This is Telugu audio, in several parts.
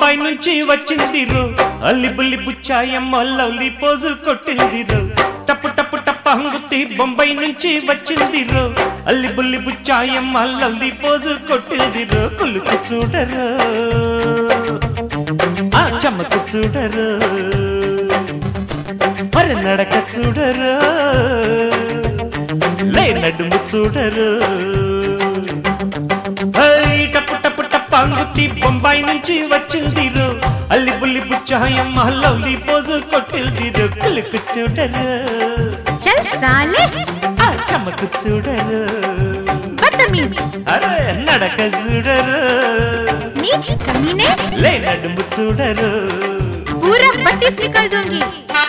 బొంబాయి నుంచి వచ్చింది రో అల్లి బుల్లి బుచ్చాయమ్మ లవ్లీ పోజు కొట్టింది రో టప్పు టప్పు టప్ప హంగుతి బొంబాయి నుంచి వచ్చింది రో అల్లి బుల్లి బుచ్చాయమ్మ లవ్లీ పోజు కొట్టింది రో కులుకు చూడరు ఆ చమ్మకు చూడరు మరి నడక చూడరు లే నడుము చూడరు హై, టప్పు టప్పు టప్ప అంగుతి బొంబాయి నుంచి వచ్చింది రో అల్లి బుల్లి బుచ్చాయం లవ్లీ పోజు కొట్టింది రో కులుకు చూడరు చల్ సాలే ఆ చమ్మకు చూడరు బదతమీజ్ అరే నడక చూడరు नीच कमीने లే నడుము చూడరు पूरा बत्तीस निकल दूंगी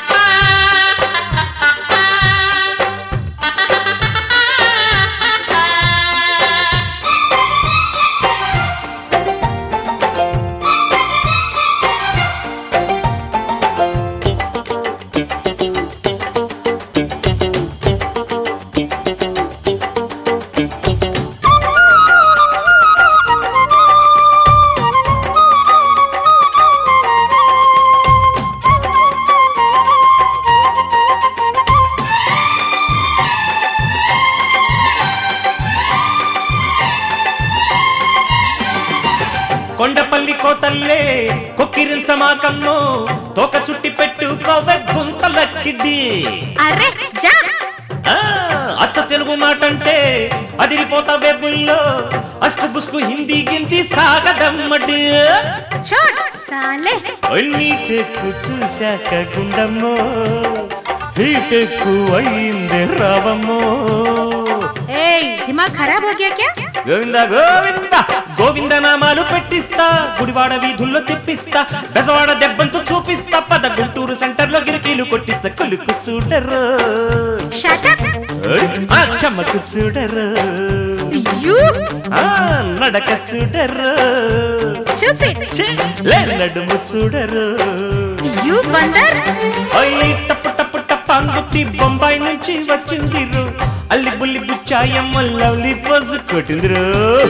కొండపల్లి కోతల్లే కొక్కిరించమాకమ్మో తోక చుట్టి పెట్టు కోవె గుంతలక్కిడి अरे जा ఆ, అచ్చ తెలుగు మాటంటే అదిరిపోతా వెబ్బుల్లో అస్కు బుస్కు హిందీ గింది సాగదమ్మడి छोड़ साले నీటెక్కు చూశాక గుండమ్మో హీటెక్కు అయింది రావమ్మో ए दिमाग खराब हो गया क्या గోవింద గోవింద గోవింద నామాలు పెట్టిస్తా గుడివాడ వీధుల్లో తిప్పిస్తా బెజవాడ దెబ్బంతో చూపిస్తా పద గుంటూరు సెంటర్ లో గిరికీలు కొట్టిస్తా కొలుకు చూడరు शट अप ఓయ్, ఆ చమ్మకు చూడరు यू ఆ నడక చూడరు स्टूपिड ఛీ, లే నడుము చూడరు यू बंदर అయ్యి టప్పు టప్పు టప్పు అంగుతి బొంబాయి నుంచి వచ్చిందిరు అల్లి బుల్లి బుచ్చాయమ్మ లవ్లీ పోజు కొట్టిందిరు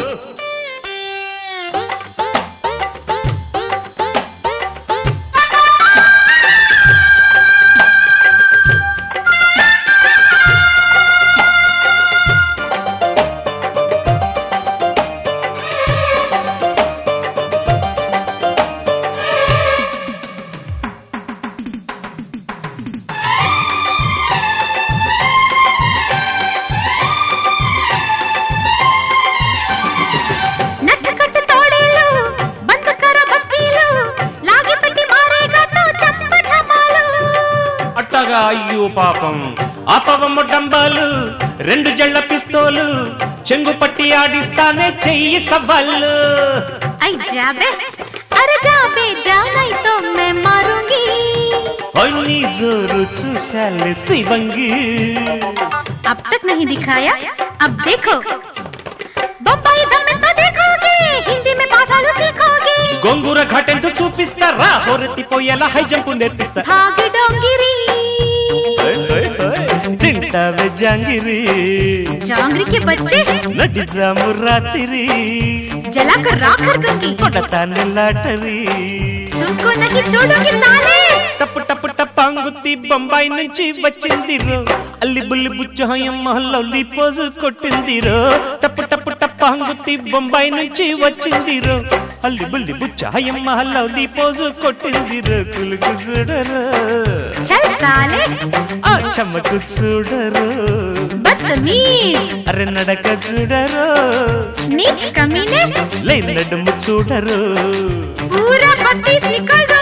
नट कट तोड़ेलो बंद करो बस्तीलो लागे पट्टी मारेगा तो चंप धमालो అట్టగా అయ్యో పాపం ఆపవమ్మ డంబాలు రెండు జళ్ళ పిస్తోలు చెంగు పట్టి ఆడిస్తానే చెయ్యి సవాళ్ళు आई जाबे अरे जाबे जा नहीं तो मैं मारूंगी అన్ని జోరు చూశాలే శివంగి अब तक नहीं दिखाया अब देखो बम्बई दम में तो देखोगे हिंदी में पाठाలు सीखोगे గొంగూర ఘటెంతో చూపిస్తారా హోరెత్తిపోయేలా హై జంపు నేర్పిస్తా भाग डोंगिरी ఓయ్, ఓయ్, ఓయ్. తింటావే జాంగిరి जांगरी के बच्चे నటి జాము రాత్రి जलाकर राख कर दूंगी కొడతానే లాటరీ तुमको नहीं छोड़ूंगी साले టప్పు టప్పు టప్పు అంగుతి బొంబాయి నుంచి వచ్చింది రో అల్లి బుల్లి బుచ్చహయ్యమ్మ లవ్లీ పోజు కొట్టింది రో టప్పు టప్పు టప్పు అంగుతి బొంబాయి నుంచి వచ్చింది రో అల్లి బుల్లి బుచ్చహయ్యమ్మ లవ్లీ పోజు కొట్టింది రో కులుకు చూడరు चल साले ఆ చెమ్మకు చూడరు बदतमीज అరే నడక చూడరు नीच कमीने లే నడుము చూడరు पूरा बत्तीस निकल दो